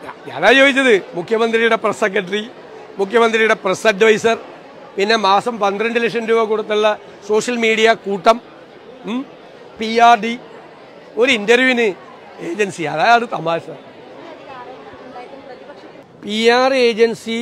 ഞാനാ ചോദിച്ചത് മുഖ്യമന്ത്രിയുടെ പ്രസ് സെക്രട്ടറി മുഖ്യമന്ത്രിയുടെ പ്രസ് അഡ്വൈസർ പിന്നെ മാസം പന്ത്രണ്ട് ലക്ഷം രൂപ കൊടുത്തുള്ള സോഷ്യൽ മീഡിയ കൂട്ടം പി ആർ ഡി ഒരു ഇന്റർവ്യൂവിന് ഏജൻസി അതാണ് തമാശ പി ആർ ഏജൻസി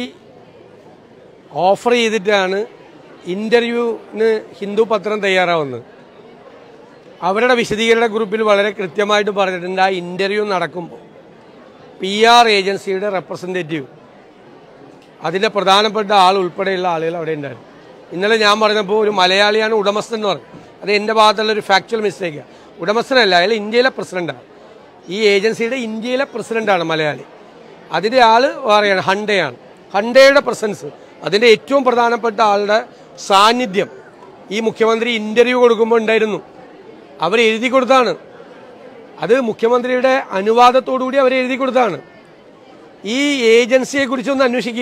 ഓഫർ ചെയ്തിട്ടാണ് ഇന്റർവ്യൂവിന് ഹിന്ദു പത്രം തയ്യാറാവുന്നത് അവരുടെ വിശദീകരണ ഗ്രൂപ്പിൽ വളരെ കൃത്യമായിട്ട് പറഞ്ഞിട്ടുണ്ട് ആ ഇന്റർവ്യൂ നടക്കുമ്പോൾ പി ആർ ഏജൻസിയുടെ റെപ്രസെൻറ്റേറ്റീവ് അതിൻ്റെ പ്രധാനപ്പെട്ട ആൾ ഉൾപ്പെടെയുള്ള ആളുകൾ അവിടെ ഉണ്ടായിരുന്നു ഇന്നലെ ഞാൻ പറഞ്ഞപ്പോൾ ഒരു മലയാളിയാണ് ഉടമസ്ഥൻ എന്ന് പറഞ്ഞു അത് എൻ്റെ ഭാഗത്തുള്ള ഒരു ഫാക്ച്വൽ മിസ്റ്റേക്കാണ് ഉടമസ്ഥനല്ല അയാൾ ഇന്ത്യയിലെ പ്രസിഡന്റാണ് ഈ ഏജൻസിയുടെ ഇന്ത്യയിലെ പ്രസിഡന്റാണ് മലയാളി അതിൻ്റെ ആൾ വേറെയാണ് ഹണ്ടയാണ് ഹണ്ടയുടെ പ്രസൻസ് അതിൻ്റെ ഏറ്റവും പ്രധാനപ്പെട്ട ആളുടെ സാന്നിധ്യം ഈ മുഖ്യമന്ത്രി ഇന്റർവ്യൂ കൊടുക്കുമ്പോൾ ഉണ്ടായിരുന്നു അവർ എഴുതി കൊടുത്താണ് അത് മുഖ്യമന്ത്രിയുടെ അനുവാദത്തോടുകൂടി അവർ എഴുതി കൊടുത്താണ് ഈ ഏജൻസിയെ കുറിച്ചൊന്ന് അന്വേഷിക്കുക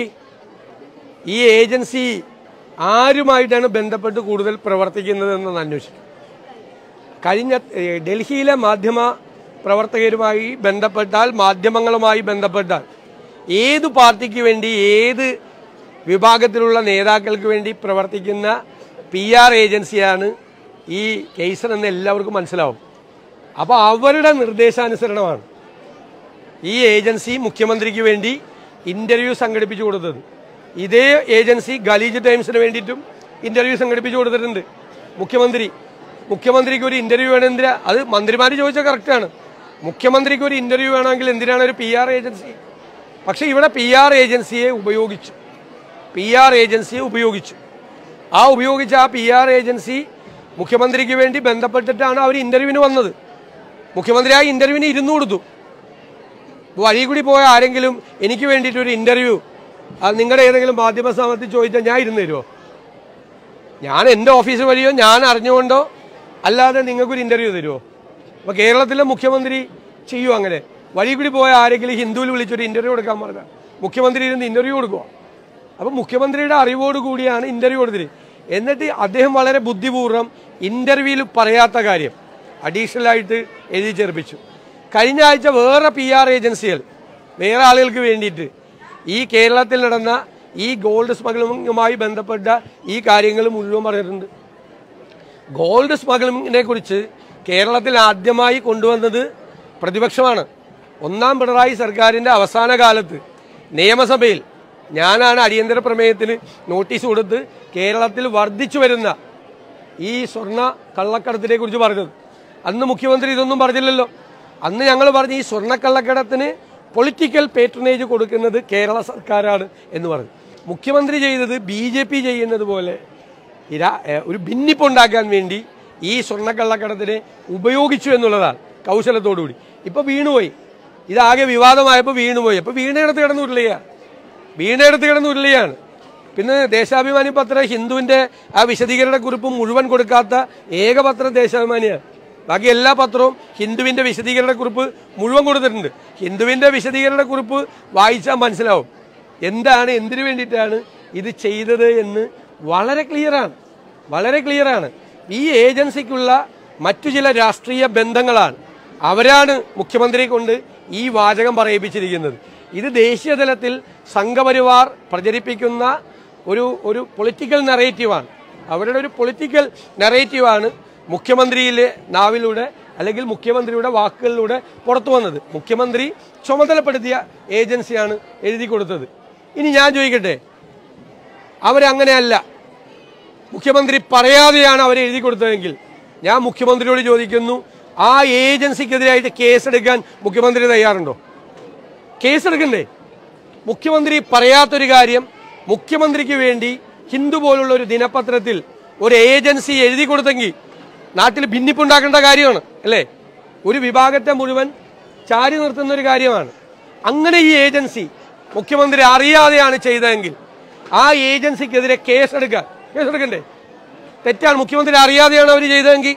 ഈ ഏജൻസി ആരുമായിട്ടാണ് ബന്ധപ്പെട്ട് കൂടുതൽ പ്രവർത്തിക്കുന്നത് എന്നൊന്ന് അന്വേഷിക്കും കഴിഞ്ഞ ഏ, ഡൽഹിയിലെ മാധ്യമ പ്രവർത്തകരുമായി ബന്ധപ്പെട്ടാൽ മാധ്യമങ്ങളുമായി ബന്ധപ്പെട്ടാൽ ഏത് പാർട്ടിക്ക് വേണ്ടി ഏത് വിഭാഗത്തിലുള്ള നേതാക്കൾക്ക് വേണ്ടി പ്രവർത്തിക്കുന്ന പി ആർ ഏജൻസിയാണ് ഈ കേസർ എന്ന് എല്ലാവർക്കും മനസ്സിലാവും അപ്പോൾ അവരുടെ നിർദ്ദേശാനുസരണമാണ് ഈ ഏജൻസി മുഖ്യമന്ത്രിക്ക് വേണ്ടി ഇന്റർവ്യൂ സംഘടിപ്പിച്ചു കൊടുത്തത് ഇതേ ഏജൻസി ഗലീജ് ടൈംസിന് വേണ്ടിയിട്ടും ഇന്റർവ്യൂ സംഘടിപ്പിച്ചു കൊടുത്തിട്ടുണ്ട് മുഖ്യമന്ത്രി മുഖ്യമന്ത്രിക്ക് ഒരു ഇന്റർവ്യൂ വേണമെന്തിനാ അത് മന്ത്രിമാർ ചോദിച്ചാൽ കറക്റ്റാണ് മുഖ്യമന്ത്രിക്ക് ഒരു ഇന്റർവ്യൂ വേണമെങ്കിൽ എന്തിനാണ് ഒരു പി ആർ ഏജൻസി പക്ഷെ ഇവിടെ പി ആർ ഏജൻസിയെ ഉപയോഗിച്ചു പി ആർ ഏജൻസിയെ ഉപയോഗിച്ചു ആ ഉപയോഗിച്ച ആ പി ആർ ഏജൻസി മുഖ്യമന്ത്രിക്ക് വേണ്ടി ബന്ധപ്പെട്ടിട്ടാണ് അവർ ഇന്റർവ്യൂവിന് വന്നത് മുഖ്യമന്ത്രി ആ ഇന്റർവ്യൂവിന് ഇരുന്നു കൊടുത്തു വഴി കൂടി പോയ ആരെങ്കിലും എനിക്ക് വേണ്ടിയിട്ട് ഒരു ഇന്റർവ്യൂ നിങ്ങളുടെ ഏതെങ്കിലും മാധ്യമ സ്ഥാപനത്തിൽ ചോദിച്ചാൽ ഞാൻ ഇരുന്ന് തരുമോ ഞാൻ എൻ്റെ ഓഫീസ് വഴിയോ ഞാൻ അറിഞ്ഞുകൊണ്ടോ അല്ലാതെ നിങ്ങൾക്കൊരു ഇന്റർവ്യൂ തരുമോ അപ്പോൾ കേരളത്തിലെ മുഖ്യമന്ത്രി ചെയ്യൂ അങ്ങനെ വഴി കൂടി പോയ ആരെങ്കിലും ഹിന്ദുവിൽ വിളിച്ചൊരു ഇന്റർവ്യൂ കൊടുക്കാൻ പറഞ്ഞാൽ മുഖ്യമന്ത്രി ഇരുന്ന് ഇന്റർവ്യൂ കൊടുക്കുക അപ്പോൾ മുഖ്യമന്ത്രിയുടെ അറിവോട് കൂടിയാണ് ഇന്റർവ്യൂ കൊടുത്തത് എന്നിട്ട് അദ്ദേഹം വളരെ ബുദ്ധിപൂർവ്വം ഇന്റർവ്യൂവിൽ പറയാത്ത കാര്യം അഡീഷണൽ ആയിട്ട് എഴുതി ചേർപ്പിച്ചു കഴിഞ്ഞ ആഴ്ച വേറെ പി ആർ ഏജൻസികൾ വേറെ ആളുകൾക്ക് വേണ്ടിയിട്ട് ഈ കേരളത്തിൽ നടന്ന ഈ ഗോൾഡ് സ്മഗ്ലിങ്ങുമായി ബന്ധപ്പെട്ട ഈ കാര്യങ്ങൾ മുഴുവൻ പറഞ്ഞിട്ടുണ്ട് ഗോൾഡ് സ്മഗ്ലിങ്ങിനെ കുറിച്ച് കേരളത്തിൽ ആദ്യമായി കൊണ്ടുവന്നത് പ്രതിപക്ഷമാണ് ഒന്നാം പിണറായി സർക്കാരിന്റെ അവസാന കാലത്ത് നിയമസഭയിൽ ഞാനാണ് അടിയന്തര പ്രമേയത്തിന് നോട്ടീസ് കൊടുത്ത് കേരളത്തിൽ വർദ്ധിച്ചു വരുന്ന ഈ സ്വർണ്ണ കള്ളക്കടത്തിനെ കുറിച്ച് പറഞ്ഞത് അന്ന് മുഖ്യമന്ത്രി ഇതൊന്നും പറഞ്ഞില്ലല്ലോ അന്ന് ഞങ്ങൾ പറഞ്ഞ ഈ സ്വർണ്ണക്കള്ളക്കടത്തിന് പൊളിറ്റിക്കൽ പേട്രണേജ് കൊടുക്കുന്നത് കേരള സർക്കാരാണ് എന്ന് പറഞ്ഞു മുഖ്യമന്ത്രി ചെയ്തത് ബി ജെ പി ചെയ്യുന്നത് പോലെ ഇര- ഏ, ഒരു ഭിന്നിപ്പുണ്ടാക്കാൻ വേണ്ടി ഈ സ്വർണ്ണക്കള്ളക്കടത്തിനെ ഉപയോഗിച്ചു എന്നുള്ളതാണ് കൗശലത്തോടുകൂടി ഇപ്പൊ വീണുപോയി ഇതാകെ വിവാദമായപ്പോൾ വീണുപോയി അപ്പൊ വീണയിടത്ത് കിടന്ന് ഉരുളുകയാണ് വീണയിടത്ത് കിടന്ന് ഉരുളുകയാണ് പിന്നെ ദേശാഭിമാനി പത്രം ഹിന്ദുവിന്റെ ആ വിശദീകരണ കുറിപ്പ് മുഴുവൻ കൊടുക്കാത്ത ഏക പത്രം ദേശാഭിമാനിയാണ് ബാക്കി എല്ലാ പത്രവും ഹിന്ദുവിന്റെ വിശദീകരണ കുറിപ്പ് മുഴുവൻ കൊടുത്തിട്ടുണ്ട് ഹിന്ദുവിന്റെ വിശദീകരണ കുറിപ്പ് വായിച്ചാൽ മനസ്സിലാവും എന്താണ് എന്തിനു വേണ്ടിയിട്ടാണ് ഇത് ചെയ്തത് എന്ന് വളരെ ക്ലിയറാണ് വളരെ ക്ലിയറാണ് ഈ ഏജൻസിക്കുള്ള മറ്റു ചില രാഷ്ട്രീയ ബന്ധങ്ങളാണ് അവരാണ് മുഖ്യമന്ത്രിയെ കൊണ്ട് ഈ വാചകം പറയിപ്പിച്ചിരിക്കുന്നത് ഇത് ദേശീയ തലത്തിൽ സംഘപരിവാർ പ്രചരിപ്പിക്കുന്ന ഒരു ഒരു പൊളിറ്റിക്കൽ നെറേറ്റീവാണ് അവരുടെ ഒരു പൊളിറ്റിക്കൽ നെറേറ്റീവാണ് മുഖ്യമന്ത്രിയിലെ നാവിലൂടെ അല്ലെങ്കിൽ മുഖ്യമന്ത്രിയുടെ വാക്കുകളിലൂടെ പുറത്തു വന്നത് മുഖ്യമന്ത്രി ചുമതലപ്പെടുത്തിയ ഏജൻസിയാണ് എഴുതി കൊടുത്തത് ഇനി ഞാൻ ചോദിക്കട്ടെ അവരങ്ങനെയല്ല മുഖ്യമന്ത്രി പറയാതെയാണ് അവർ എഴുതി കൊടുത്തതെങ്കിൽ ഞാൻ മുഖ്യമന്ത്രിയോട് ചോദിക്കുന്നു ആ ഏജൻസിക്കെതിരായിട്ട് കേസെടുക്കാൻ മുഖ്യമന്ത്രി തയ്യാറുണ്ടോ കേസെടുക്കണ്ടേ മുഖ്യമന്ത്രി പറയാത്തൊരു കാര്യം മുഖ്യമന്ത്രിക്ക് വേണ്ടി ഹിന്ദു പോലുള്ള ഒരു ദിനപത്രത്തിൽ ഒരു ഏജൻസി എഴുതി കൊടുത്തെങ്കിൽ നാട്ടിൽ ഭിന്നിപ്പുണ്ടാക്കേണ്ട കാര്യമാണ് അല്ലേ ഒരു വിഭാഗത്തെ മുഴുവൻ ചാരി നിർത്തുന്ന ഒരു കാര്യമാണ് അങ്ങനെ ഈ ഏജൻസി മുഖ്യമന്ത്രി അറിയാതെയാണ് ചെയ്തതെങ്കിൽ ആ ഏജൻസിക്കെതിരെ കേസെടുക്കാൻ കേസെടുക്കണ്ടേ തെറ്റാണ് മുഖ്യമന്ത്രി അറിയാതെയാണ് അവർ ചെയ്തതെങ്കിൽ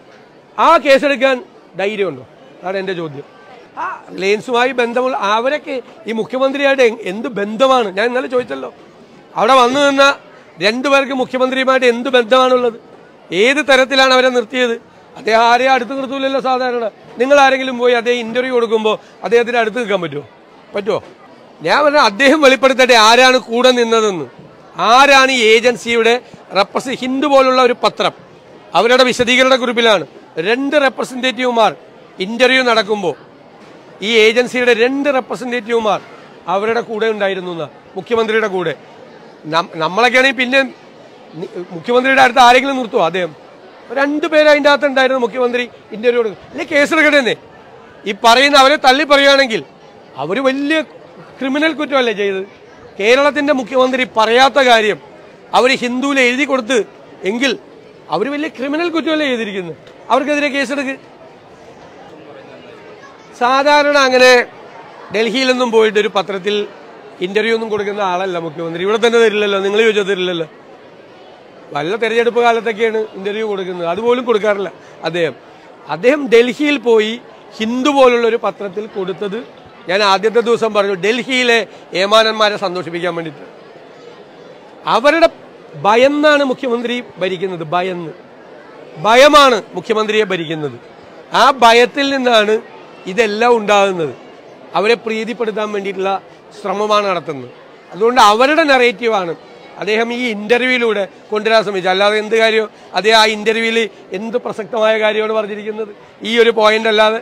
ആ കേസെടുക്കാൻ ധൈര്യമുണ്ടോ അതാണ് എൻ്റെ ചോദ്യം ആ റിലയൻസുമായി ബന്ധമുള്ള അവരൊക്കെ ഈ മുഖ്യമന്ത്രിയായിട്ട് എ- എന്ത് ബന്ധമാണ് ഞാൻ ഇന്നലെ ചോദിച്ചല്ലോ അവിടെ വന്നു നിന്ന രണ്ടുപേർക്ക് മുഖ്യമന്ത്രിയുമായിട്ട് എന്ത് ബന്ധമാണുള്ളത് ഏത് തരത്തിലാണ് അവരെ നിർത്തിയത് അദ്ദേഹം ആരെയും അടുത്ത് നിർത്തൂലല്ലോ സാധാരണ നിങ്ങൾ ആരെങ്കിലും പോയി അദ്ദേഹം ഇന്റർവ്യൂ കൊടുക്കുമ്പോൾ അദ്ദേഹത്തിന് അടുത്ത് നിൽക്കാൻ പറ്റുമോ പറ്റുമോ ഞാൻ പറഞ്ഞ അദ്ദേഹം വെളിപ്പെടുത്തട്ടെ ആരാണ് കൂടെ നിന്നതെന്ന് ആരാണ് ഈ ഏജൻസിയുടെ റെപ്രസ ഹിന്ദു പോലുള്ള ഒരു പത്രം അവരുടെ വിശദീകരണ ഗ്രൂപ്പിലാണ് രണ്ട് റെപ്രസെന്റേറ്റീവുമാർ ഇന്റർവ്യൂ നടക്കുമ്പോൾ ഈ ഏജൻസിയുടെ രണ്ട് റെപ്രസെന്റേറ്റീവുമാർ അവരുടെ കൂടെ ഉണ്ടായിരുന്നു എന്നാ, മുഖ്യമന്ത്രിയുടെ കൂടെ നം- നമ്മളൊക്കെയാണെങ്കിൽ പിന്നെ നി- മുഖ്യമന്ത്രിയുടെ അടുത്ത് ആരെങ്കിലും നിർത്തുമോ അദ്ദേഹം രണ്ടു പേര് അതിൻ്റെ അകത്ത് ഉണ്ടായിരുന്നു മുഖ്യമന്ത്രി ഇന്റർവ്യൂ കൊടുക്കും അല്ലെ കേസെടുക്കട്ടെ ഈ പറയുന്ന അവരെ തള്ളി പറയുകയാണെങ്കിൽ അവർ വലിയ ക്രിമിനൽ കുറ്റമല്ലേ ചെയ്തത് കേരളത്തിന്റെ മുഖ്യമന്ത്രി പറയാത്ത കാര്യം അവർ ഹിന്ദുവിൽ എഴുതി കൊടുത്ത് എങ്കിൽ അവർ വലിയ ക്രിമിനൽ കുറ്റമല്ലേ ചെയ്തിരിക്കുന്നത് അവർക്കെതിരെ കേസെടുക്ക് സാധാരണ അങ്ങനെ ഡൽഹിയിലൊന്നും പോയിട്ട് ഒരു പത്രത്തിൽ ഇന്റർവ്യൂ ഒന്നും കൊടുക്കുന്ന ആളല്ല മുഖ്യമന്ത്രി ഇവിടെ തന്നെ തരില്ലല്ലോ നിങ്ങൾ ചോദിച്ചാൽ തരില്ലല്ലോ വല്ല തെരഞ്ഞെടുപ്പ് കാലത്തൊക്കെയാണ് ഇന്റർവ്യൂ കൊടുക്കുന്നത് അതുപോലും കൊടുക്കാറില്ല അദ്ദേഹം അദ്ദേഹം ഡൽഹിയിൽ പോയി ഹിന്ദു പോലുള്ള ഒരു പത്രത്തിൽ കൊടുത്തത് ഞാൻ ആദ്യത്തെ ദിവസം പറഞ്ഞു ഡൽഹിയിലെ ഏമാനന്മാരെ സന്തോഷിപ്പിക്കാൻ വേണ്ടിയിട്ട് അവരുടെ ഭയന്നാണ് മുഖ്യമന്ത്രി ഭരിക്കുന്നത് ഭയന്ന് ഭയമാണ് മുഖ്യമന്ത്രിയെ ഭരിക്കുന്നത് ആ ഭയത്തിൽ നിന്നാണ് ഇതെല്ലാം ഉണ്ടാകുന്നത് അവരെ പ്രീതിപ്പെടുത്താൻ വേണ്ടിയിട്ടുള്ള ശ്രമമാണ് നടത്തുന്നത് അതുകൊണ്ട് അവരുടെ നെറേറ്റീവാണ് അദ്ദേഹം ഈ ഇന്റർവ്യൂയിലൂടെ കൊണ്ടുവരാൻ ശ്രമിച്ചത് അല്ലാതെ എന്ത് കാര്യം അദ്ദേഹം ആ ഇന്റർവ്യൂവിൽ എന്ത് പ്രസക്തമായ കാര്യമാണ് പറഞ്ഞിരിക്കുന്നത് ഈ ഒരു പോയിന്റ് അല്ലാതെ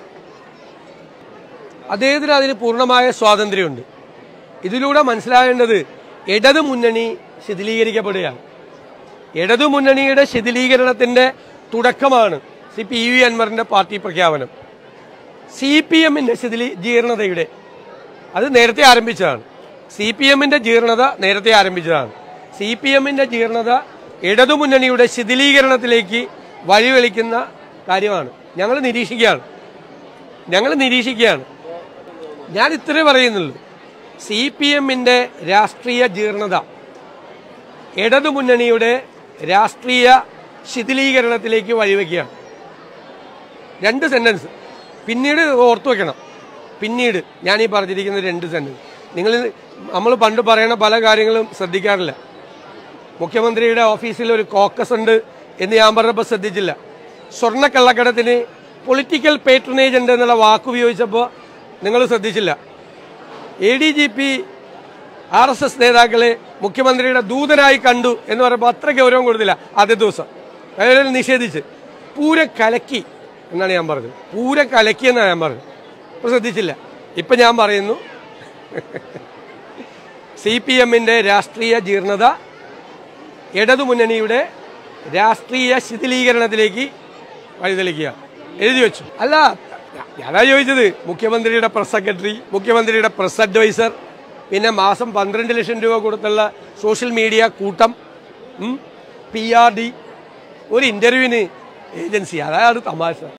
അദ്ദേഹത്തിന് അതിന് പൂർണ്ണമായ സ്വാതന്ത്ര്യമുണ്ട് ഇതിലൂടെ മനസ്സിലാകേണ്ടത് ഇടതു മുന്നണി ശിഥിലീകരിക്കപ്പെടുകയാണ് ഇടതു മുന്നണിയുടെ ശിഥിലീകരണത്തിന്റെ തുടക്കമാണ് സി പി യു അൻവറിന്റെ പാർട്ടി പ്രഖ്യാപനം സി പി എമ്മിന്റെ ശിഥിലീകരണതയുടെ അത് നേരത്തെ ആരംഭിച്ചതാണ് സി പി എമ്മിന്റെ ജീർണത നേരത്തെ ആരംഭിച്ചതാണ് സി പി എമ്മിന്റെ ജീർണത ഇടതുമുന്നണിയുടെ ശിഥിലീകരണത്തിലേക്ക് വഴിവെളിക്കുന്ന കാര്യമാണ് ഞങ്ങൾ നിരീക്ഷിക്കുകയാണ് ഞങ്ങൾ നിരീക്ഷിക്കുകയാണ് ഞാൻ ഇത്രേ പറയുന്നുള്ളൂ സി പി എമ്മിന്റെ രാഷ്ട്രീയ ജീർണത ഇടതുമുന്നണിയുടെ രാഷ്ട്രീയ ശിഥിലീകരണത്തിലേക്ക് വഴിവെക്കുകയാണ് രണ്ട് സെന്റൻസ് പിന്നീട് ഓർത്തു വെക്കണം പിന്നീട് ഞാൻ ഈ പറഞ്ഞിരിക്കുന്ന രണ്ട് സെന്റൻസ് നിങ്ങൾ നമ്മൾ പണ്ട് പറയുന്ന പല കാര്യങ്ങളും ശ്രദ്ധിക്കാറില്ല മുഖ്യമന്ത്രിയുടെ ഓഫീസിൽ ഒരു കോക്കസ് ഉണ്ട് എന്ന് ഞാൻ പറഞ്ഞപ്പോൾ ശ്രദ്ധിച്ചില്ല സ്വർണ്ണക്കള്ളക്കടത്തിന് പൊളിറ്റിക്കൽ പേട്രണേജ് ഉണ്ട് എന്നുള്ള വാക്ക് ഉപയോഗിച്ചപ്പോൾ നിങ്ങൾ ശ്രദ്ധിച്ചില്ല A D G P R S S നേതാക്കളെ മുഖ്യമന്ത്രിയുടെ ദൂതനായി കണ്ടു എന്ന് പറയുമ്പോൾ അത്ര ഗൗരവം കൊടുത്തില്ല ആദ്യ ദിവസം അതായത് നിഷേധിച്ച് പൂരം കലക്കി എന്നാണ് ഞാൻ പറഞ്ഞത് പൂരം കലക്കി എന്നാണ് ഞാൻ പറഞ്ഞത് ഇപ്പൊ ശ്രദ്ധിച്ചില്ല ഇപ്പൊ ഞാൻ പറയുന്നു സി പി എമ്മിന്റെ രാഷ്ട്രീയ ജീർണത ഇടതുമുന്നണിയുടെ രാഷ്ട്രീയ ശിഥിലീകരണത്തിലേക്ക് വഴിതെളിക്കുക എഴുതി വെച്ചു അല്ല ഞാനാ ചോദിച്ചത് മുഖ്യമന്ത്രിയുടെ പ്രസ് സെക്രട്ടറി മുഖ്യമന്ത്രിയുടെ പ്രസ് അഡ്വൈസർ പിന്നെ മാസം പന്ത്രണ്ട് ലക്ഷം രൂപ കൊടുത്തുള്ള സോഷ്യൽ മീഡിയ കൂട്ടം പി ആർ ഡി ഒരു ഇന്റർവ്യൂവിന് ഏജൻസി അതാണ് തമാശ